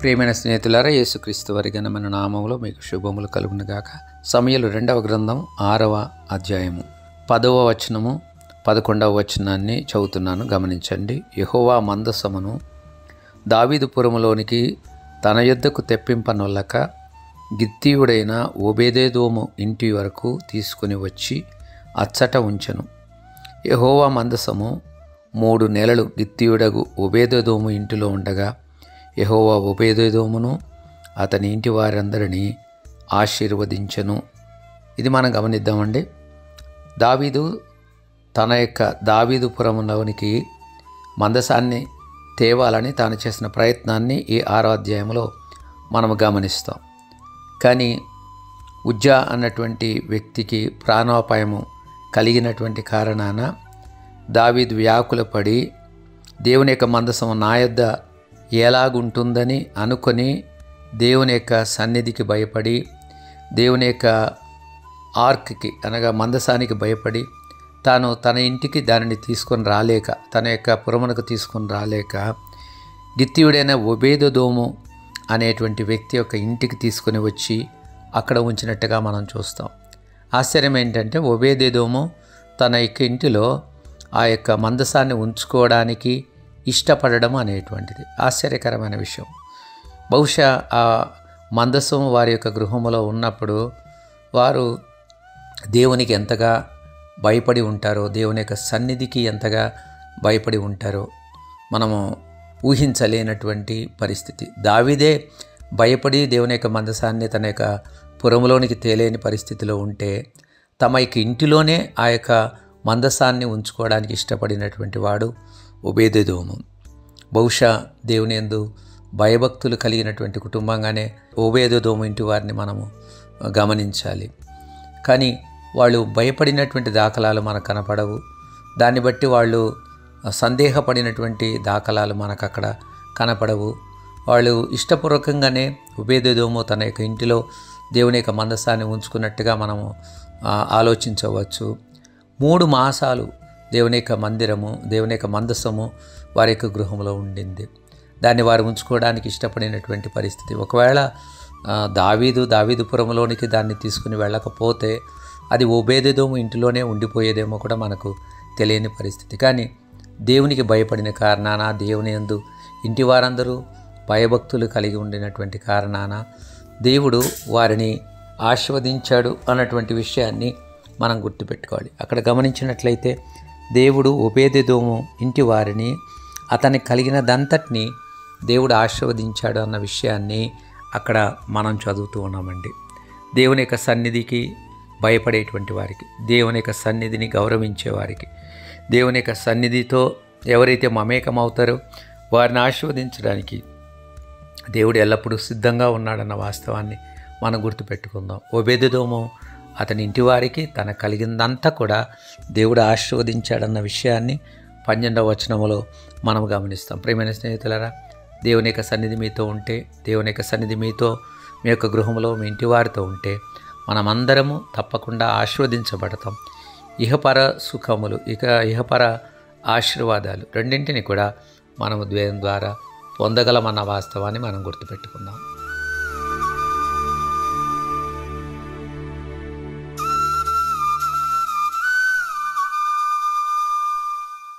ప్రియమైన స్నేహితులారా యేసుక్రీస్తు వారి ఘనమైన నామములో మీకు శుభములు కలుగునుగాక సమయలు రెండవ గ్రంథం ఆరవ అధ్యాయము పదవ వచనము పదకొండవ వచనాన్ని చదువుతున్నాను గమనించండి యెహోవా మందసమును దావీదుపురములోనికి తన యొద్దకు తెప్పింపనొల్లక గిత్తీయుడైన ఓబేదేదోము ఇంటి వరకు తీసుకుని వచ్చి అచ్చట ఉంచెను యెహోవా మందసము మూడు నెలలు గిత్తీయుడగు ఉబేదోము ఇంటిలో ఉండగా యెహోవా ఉబేదోమును అతని ఇంటి వారందరినీ ఆశీర్వదించెను ఇది మనం గమనిద్దామండి దావీదు తన యొక్క దావీదుపురములోనికి మందసాన్ని తేవాలని తాను చేసిన ప్రయత్నాన్ని ఈ ఆరో అధ్యాయంలో మనము గమనిస్తాం కానీ ఉజ్జా అన్నటువంటి వ్యక్తికి ప్రాణోపాయము కలిగినటువంటి కారణాన దావీదు వ్యాకులపడి దేవుని యొక్క మందసం నా యొద్ద ఎలాగుంటుందని అనుకొని దేవుని యొక్క సన్నిధికి భయపడి దేవుని యొక్క ఆర్క్కి అనగా మందసానికి భయపడి తాను తన ఇంటికి దానిని తీసుకొని రాలేక తన యొక్క పురమునకు తీసుకొని రాలేక గిత్తియుడైన ఒబేదోము అనేటువంటి వ్యక్తి యొక్క ఇంటికి తీసుకొని వచ్చి అక్కడ ఉంచినట్టుగా మనం చూస్తాం ఆశ్చర్యం ఏంటంటే ఒబేదేదోము తన యొక్క ఇంటిలో ఆ యొక్క మందసాన్ని ఉంచుకోవడానికి ఇష్టపడడం అనేటువంటిది ఆశ్చర్యకరమైన విషయం బహుశా ఆ మందసం వారి యొక్క గృహములో ఉన్నప్పుడు వారు దేవునికి ఎంతగా భయపడి ఉంటారో దేవుని యొక్క సన్నిధికి ఎంతగా భయపడి ఉంటారో మనము ఊహించలేనటువంటి పరిస్థితి దావిదే భయపడి దేవుని యొక్క మందసాన్ని తన యొక్క పురములోనికి తేలేని పరిస్థితిలో ఉంటే తమ యొక్క ఇంటిలోనే ఆ యొక్క మందసాన్ని ఉంచుకోవడానికి ఇష్టపడినటువంటి వాడు ఉబేదోము బహుశా దేవుని ఎందు భయభక్తులు కలిగినటువంటి కుటుంబంగానే ఓబేదోము ఇంటి వారిని మనము గమనించాలి కానీ వాళ్ళు భయపడినటువంటి దాఖలాలు మనకు కనపడవు దాన్ని బట్టి వాళ్ళు సందేహపడినటువంటి దాఖలాలు మనకు అక్కడ కనపడవు వాళ్ళు ఇష్టపూర్వకంగానే ఉబేదోము తన యొక్క ఇంటిలో దేవుని యొక్క మందసాన్ని ఉంచుకున్నట్టుగా మనము ఆలోచించవచ్చు మూడు మాసాలు దేవుని యొక్క మందిరము దేవుని యొక్క మందసము వారి యొక్క గృహంలో ఉండింది దాన్ని వారు ఉంచుకోవడానికి ఇష్టపడినటువంటి పరిస్థితి ఒకవేళ దావీదు దావీదుపురంలోనికి దాన్ని తీసుకుని వెళ్ళకపోతే అది ఓబేదేదోము ఇంటిలోనే ఉండిపోయేదేమో కూడా మనకు తెలియని పరిస్థితి కానీ దేవునికి భయపడిన కారణాన దేవుని ఎందు ఇంటి వారందరూ భయభక్తులు కలిగి ఉండినటువంటి కారణాన దేవుడు వారిని ఆశీర్వదించాడు అన్నటువంటి విషయాన్ని మనం గుర్తుపెట్టుకోవాలి అక్కడ గమనించినట్లయితే దేవుడు ఉపేదోము ఇంటి వారిని అతనికి కలిగినదంతటిని దేవుడు ఆశీర్వదించాడు అన్న విషయాన్ని అక్కడ మనం చదువుతూ ఉన్నామండి దేవుని యొక్క సన్నిధికి భయపడేటువంటి వారికి దేవుని యొక్క సన్నిధిని గౌరవించే వారికి దేవుని యొక్క సన్నిధితో ఎవరైతే మమేకమవుతారో వారిని ఆశీర్వదించడానికి దేవుడు ఎల్లప్పుడూ సిద్ధంగా ఉన్నాడన్న వాస్తవాన్ని మనం గుర్తుపెట్టుకుందాం ఓబేదోము అతని ఇంటి వారికి తన కలిగిందంతా కూడా దేవుడు ఆశీర్వదించాడన్న విషయాన్ని పన్నెండవ వచనములో మనం గమనిస్తాం ప్రియమైన స్నేహితులరా దేవుని యొక్క సన్నిధి మీతో ఉంటే దేవుని యొక్క సన్నిధి మీతో మీ యొక్క గృహంలో మీ ఇంటి వారితో ఉంటే మనమందరము తప్పకుండా ఆశీర్వదించబడతాం ఇహపర సుఖములు ఇక ఇహపర ఆశీర్వాదాలు రెండింటిని కూడా మనము ద్వేయం ద్వారా పొందగలమన్న వాస్తవాన్ని మనం గుర్తుపెట్టుకుందాం